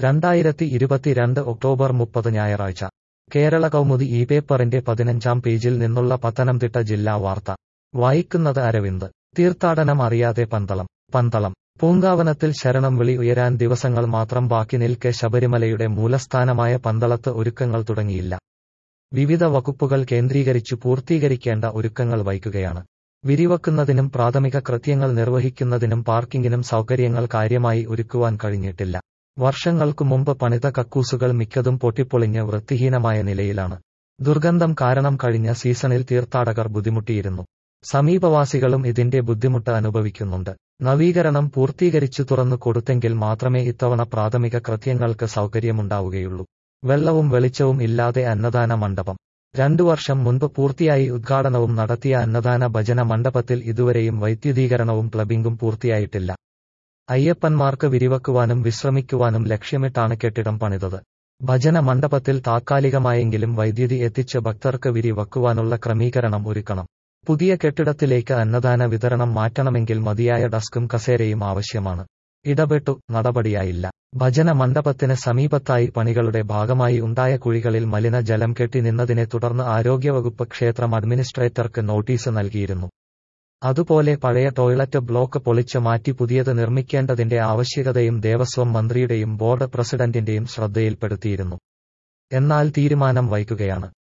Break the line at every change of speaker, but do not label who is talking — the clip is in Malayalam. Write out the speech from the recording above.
രണ്ടായിരത്തി ഇരുപത്തിരണ്ട് ഒക്ടോബർ മുപ്പത് ഞായറാഴ്ച കേരള കൗമുദി ഈ പേപ്പറിന്റെ പതിനഞ്ചാം പേജിൽ നിന്നുള്ള പത്തനംതിട്ട ജില്ലാ വാർത്ത വായിക്കുന്നത് അരവിന്ദ് തീർത്ഥാടനം അറിയാതെ പന്തളം പന്തളം പൂങ്കാവനത്തിൽ ശരണം വിളി ഉയരാൻ ദിവസങ്ങൾ മാത്രം ബാക്കി നിൽക്കെ ശബരിമലയുടെ മൂലസ്ഥാനമായ പന്തളത്ത് ഒരുക്കങ്ങൾ തുടങ്ങിയില്ല വിവിധ വകുപ്പുകൾ കേന്ദ്രീകരിച്ചു പൂർത്തീകരിക്കേണ്ട ഒരുക്കങ്ങൾ വൈകുകയാണ് വിരിവക്കുന്നതിനും പ്രാഥമിക കൃത്യങ്ങൾ നിർവഹിക്കുന്നതിനും പാർക്കിങ്ങിനും സൗകര്യങ്ങൾ കാര്യമായി ഒരുക്കുവാൻ കഴിഞ്ഞിട്ടില്ല വർഷങ്ങൾക്കു മുമ്പ് പണിത കക്കൂസുകൾ മിക്കതും പൊട്ടിപ്പൊളിഞ്ഞ് വൃത്തിഹീനമായ നിലയിലാണ് ദുർഗന്ധം കാരണം കഴിഞ്ഞ സീസണിൽ തീർത്ഥാടകർ ബുദ്ധിമുട്ടിയിരുന്നു സമീപവാസികളും ഇതിന്റെ ബുദ്ധിമുട്ട് അനുഭവിക്കുന്നുണ്ട് നവീകരണം പൂർത്തീകരിച്ചു തുറന്നു കൊടുത്തെങ്കിൽ മാത്രമേ ഇത്തവണ പ്രാഥമിക കൃത്യങ്ങൾക്ക് സൗകര്യമുണ്ടാവുകയുള്ളൂ വെള്ളവും വെളിച്ചവും ഇല്ലാതെ അന്നദാന മണ്ഡപം രണ്ടു വർഷം മുൻപ് പൂർത്തിയായി ഉദ്ഘാടനവും നടത്തിയ അന്നദാന ഭജന മണ്ഡപത്തിൽ ഇതുവരെയും വൈദ്യുതീകരണവും പ്ലബിംഗും പൂർത്തിയായിട്ടില്ല അയ്യപ്പന്മാർക്ക് വിരിവക്കുവാനും വിശ്രമിക്കുവാനും ലക്ഷ്യമിട്ടാണ് കെട്ടിടം പണിതത് ഭജന മണ്ഡപത്തിൽ താത്കാലികമായെങ്കിലും വൈദ്യുതി എത്തിച്ച് ഭക്തർക്ക് വിരിവക്കുവാനുള്ള ക്രമീകരണം ഒരുക്കണം പുതിയ കെട്ടിടത്തിലേക്ക് അന്നദാന വിതരണം മാറ്റണമെങ്കിൽ മതിയായ ഡസ്കും കസേരയും ആവശ്യമാണ് ഇടപെട്ടു നടപടിയായില്ല ഭജന മണ്ഡപത്തിന് സമീപത്തായി പണികളുടെ ഭാഗമായി ഉണ്ടായ കുഴികളിൽ മലിനജലം കെട്ടി നിന്നതിനെ തുടർന്ന് ആരോഗ്യവകുപ്പ് ക്ഷേത്രം അഡ്മിനിസ്ട്രേറ്റർക്ക് നോട്ടീസ് നൽകിയിരുന്നു അതുപോലെ പഴയ ടോയ്ലറ്റ് ബ്ലോക്ക് പൊളിച്ച് മാറ്റി പുതിയത് നിർമ്മിക്കേണ്ടതിന്റെ ആവശ്യകതയും ദേവസ്വം മന്ത്രിയുടെയും ബോർഡ് പ്രസിഡന്റിന്റെയും ശ്രദ്ധയിൽപ്പെടുത്തിയിരുന്നു എന്നാൽ തീരുമാനം വൈകുകയാണ്